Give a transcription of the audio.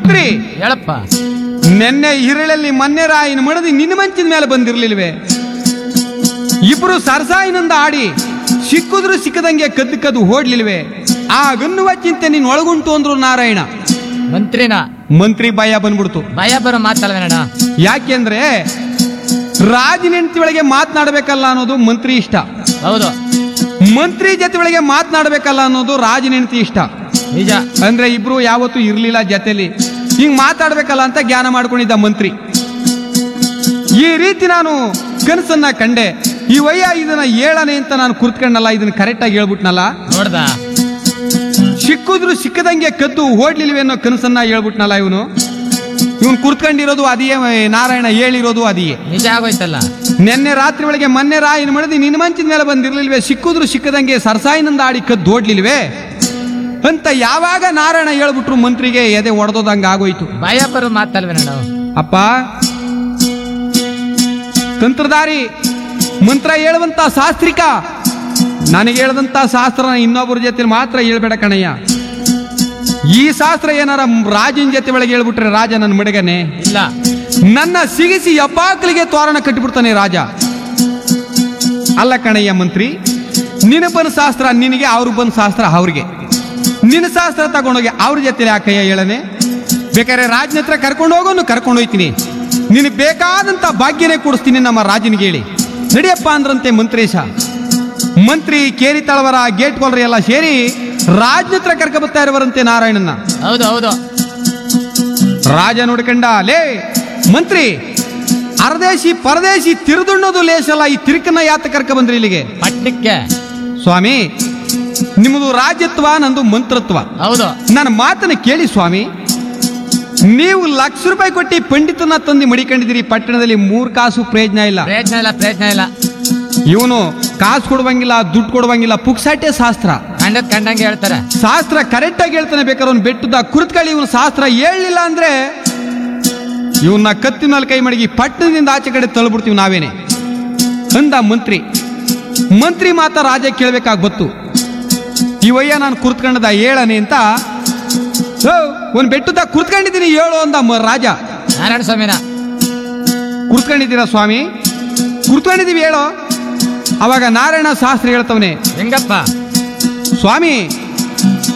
ಮಂತ್ರಿ ಹೇಳಪ್ಪ ನೆನ್ನೆ ಹಿರಳಲ್ಲಿ ಮೊನ್ನೆ ರಾಯಿನ ಮಣದಿ ನಿನ್ನ ಮಂಚಿನ ಮೇಲೆ ಬಂದಿರ್ಲಿಲ್ವೇ ಇಬ್ರು ಸರ್ಸಾಯಿನಿಂದ ಆಡಿ ಸಿಕ್ಕಿದ್ರು ಸಿಕ್ಕದಂಗೆ ಕದ್ದು ಕದ್ದು ಓಡ್ಲಿಲ್ವೇ ಆಗನ್ನುವ ಚಿಂತೆ ನೀನ್ ಒಳಗುಂಟು ಅಂದ್ರು ನಾರಾಯಣ ಮಂತ್ರಿನ ಮಂತ್ರಿ ಭಯ ಬಂದ್ಬಿಡ್ತು ಭಯ ಬರೋ ಮಾತಲ್ವೇನಣ್ಣ ಯಾಕೆಂದ್ರೆ ರಾಜನ ಹೆಂಡತಿ ಒಳಗೆ ಮಾತನಾಡಬೇಕಲ್ಲ ಅನ್ನೋದು ಮಂತ್ರಿ ಇಷ್ಟ ಹೌದು ಮಂತ್ರಿ ಜೊತೆ ಒಳಗೆ ಮಾತನಾಡಬೇಕಲ್ಲ ಅನ್ನೋದು ರಾಜನ ಹೆಂಡತಿ ಇಷ್ಟ ನಿಜ ಅಂದ್ರೆ ಇಬ್ರು ಯಾವತ್ತೂ ಇರ್ಲಿಲ್ಲ ಜೊತೆಲಿ ಹಿಂಗ್ ಮಾತಾಡ್ಬೇಕಲ್ಲ ಅಂತ ಜ್ಞಾನ ಮಾಡ್ಕೊಂಡಿದ್ದ ಮಂತ್ರಿ ಈ ರೀತಿ ನಾನು ಕನಸನ್ನ ಕಂಡೆ ಈ ವಯ್ಯ ಇದನ್ನ ಹೇಳನೆ ಅಂತ ನಾನು ಕುರ್ತ್ಕೊಂಡಲ್ಲ ಇದನ್ನ ಕರೆಕ್ಟ್ ಆಗಿ ಹೇಳ್ಬಿಟ್ನಲ್ಲ ನೋಡ್ದ ಸಿಕ್ಕಿದ್ರು ಸಿಕ್ಕದಂಗೆ ಕದ್ದು ಓಡ್ಲಿಲ್ವೇ ಅನ್ನೋ ಕನಸನ್ನ ಹೇಳ್ಬಿಟ್ನಲ್ಲ ಇವನು ಇವನು ಕುರ್ತ್ಕೊಂಡಿರೋದು ಅದಿಯೇ ನಾರಾಯಣ ಹೇಳಿರೋದು ಅದಿಯೇ ನಿಜ ಆಗೋಯ್ತಲ್ಲ ನಿನ್ನೆ ರಾತ್ರಿ ಒಳಗೆ ಮೊನ್ನೆ ರಾಯಿನ ಮಾಡಿದ ನಿನ್ನ ಮಂಚಿನ ಮೇಲೆ ಬಂದಿರ್ಲಿಲ್ವೇ ಸಿಕ್ಕಿದ್ರು ಸಿಕ್ಕದಂಗೆ ಸರ್ಸಾಯಿನಿಂದ ಆಡಿ ಕದ್ದು ಓಡ್ಲಿಲ್ವೇ ಅಂತ ಯಾವಾಗ ನಾರಾಯಣ ಹೇಳ್ಬಿಟ್ರು ಮಂತ್ರಿಗೆ ಎದೆ ಒಡೆದೋದಂಗ ಆಗೋಯ್ತು ಭಯ ಬರೋ ಮಾತಲ್ವೇನಣ್ಣ ಅಪ್ಪ ತಂತ್ರಧಾರಿ ಮಂತ್ರ ಹೇಳುವಂತ ಶಾಸ್ತ್ರಿಕ ನನಗೆ ಹೇಳದಂತ ಶಾಸ್ತ್ರ ಇನ್ನೊಬ್ಬರ ಜೊತೆ ಮಾತ್ರ ಹೇಳ್ಬೇಡ ಕಣಯ್ಯ ಈ ಶಾಸ್ತ್ರ ಏನಾರ ರಾಜನ ಜೊತೆ ಒಳಗೆ ಹೇಳ್ಬಿಟ್ರೆ ರಾಜ ನನ್ನ ಮಡಗನೆ ಇಲ್ಲ ನನ್ನ ಸಿಗಿಸಿ ಎಬ್ಬಾಕಲಿಗೆ ತೋರಣ ಕಟ್ಟಿಬಿಡ್ತಾನೆ ರಾಜ ಅಲ್ಲ ಕಣಯ್ಯ ಮಂತ್ರಿ ನಿನ್ನ ಬಂದ ಶಾಸ್ತ್ರ ನಿನಗೆ ಅವ್ರು ಬಂದ ಶಾಸ್ತ್ರ ಅವ್ರಿಗೆ ನಿನ್ನ ಶಾಸ್ತ್ರ ತಗೊಂಡೋಗಿ ಅವ್ರ ಜೊತೆ ಯಾಕಯ್ಯ ಹೇಳನೆ ಬೇಕಾದ್ರೆ ರಾಜನ ಹತ್ರ ಕರ್ಕೊಂಡು ಹೋಗೋನು ಕರ್ಕೊಂಡು ಹೋಯ್ತೀನಿ ನಿನಗೆ ಬೇಕಾದಂತ ಭಾಗ್ಯನೇ ಕೊಡಿಸ್ತೀನಿ ನಮ್ಮ ರಾಜನಿಗೆ ಹೇಳಿ ನಡಿಯಪ್ಪ ಅಂದ್ರಂತೆ ಮಂತ್ರೇಶ ಮಂತ್ರಿ ಕೇರಿ ತಳವರ ಗೇಟ್ ಕೊಲ್ರಿ ಎಲ್ಲ ಸೇರಿ ರಾಜನ ಹತ್ರ ಕರ್ಕ ಬರ್ತಾ ಇರುವರಂತೆ ನಾರಾಯಣನ ಹೌದು ಹೌದು ರಾಜ ನೋಡ್ಕಂಡ ಲೇ ಮಂತ್ರಿ ಅರದೇಶಿ ಪರದೇಶಿ ತಿರುದುಣ್ಣೋದು ಲೇಸಲ್ಲ ಈ ತಿರುಕನ್ನ ಯಾತ ಕರ್ಕ ಬಂದ್ರಿ ಇಲ್ಲಿಗೆ ಪಟ್ಟಕ್ಕೆ ಸ್ವಾಮಿ ನಿಮ್ಮದು ರಾಜ್ಯತ್ವ ನಂದು ಮಂತ್ರತ್ವ ಹೌದು ನನ್ನ ಮಾತನ್ನ ಕೇಳಿ ಸ್ವಾಮಿ ನೀವು ಲಕ್ಷ ರೂಪಾಯಿ ಕೊಟ್ಟು ಪಂಡಿತನ ತಂದು ಮಡಿಕೊಂಡಿದ್ದೀರಿ ಪಟ್ಟಣದಲ್ಲಿ ಮೂರ್ ಕಾಸು ಪ್ರಯೋಜನ ಇಲ್ಲ ಪ್ರಯತ್ನ ಇಲ್ಲ ಪ್ರಯತ್ನ ಇಲ್ಲ ಇವನು ಕಾಸು ಕೊಡುವಂಗಿಲ್ಲ ದುಡ್ಡು ಕೊಡುವಂಗಿಲ್ಲ ಪುಕ್ಸಾಟೆ ಶಾಸ್ತ್ರ ಕಂಡದ್ ಕಂಡಂಗೆ ಹೇಳ್ತಾರೆ ಶಾಸ್ತ್ರ ಕರೆಕ್ಟ್ ಆಗಿ ಹೇಳ್ತಾನೆ ಬೇಕಾದ್ರೆ ಅವ್ನು ಬೆಟ್ಟದ ಕುರ್ತ್ಕಳಿ ಇವನು ಶಾಸ್ತ್ರ ಹೇಳಲಿಲ್ಲ ಅಂದ್ರೆ ಇವನ್ನ ಕತ್ತಿ ಮೇಲೆ ಕೈ ಮಡಗಿ ಪಟ್ಟಣದಿಂದ ಆಚೆ ಕಡೆ ತಳ್ಬಿಡ್ತೀವಿ ನಾವೇನೆ ಅಂದ ಮಂತ್ರಿ ಮಂತ್ರಿ ಮಾತ ರಾಜ ಕೇಳ್ಬೇಕಾಗ್ ಬತ್ತು ಇವಯ್ಯ ನಾನು ಕುರ್ತ್ಕೊಂಡದ ಹೇಳನೆ ಅಂತ "ಓ, ಒಂದ್ ಬೆಟ್ಟದ ಕುರ್ತ್ಕೊಂಡಿದ್ದೀನಿ ಹೇಳು ಅಂದ ಮ- ರಾಜ ನಾರಾಯಣ ಸ್ವಾಮಿನ ಕುರ್ತ್ಕೊಂಡಿದ್ದೀರಾ ಸ್ವಾಮಿ ಕುರ್ತ್ಕೊಂಡಿದೀವಿ ಹೇಳೋ ಅವಾಗ ನಾರಾಯಣ ಶಾಸ್ತ್ರ ಹೇಳ್ತವನೆ ಹೆಂಗಪ್ಪ ಸ್ವಾಮಿ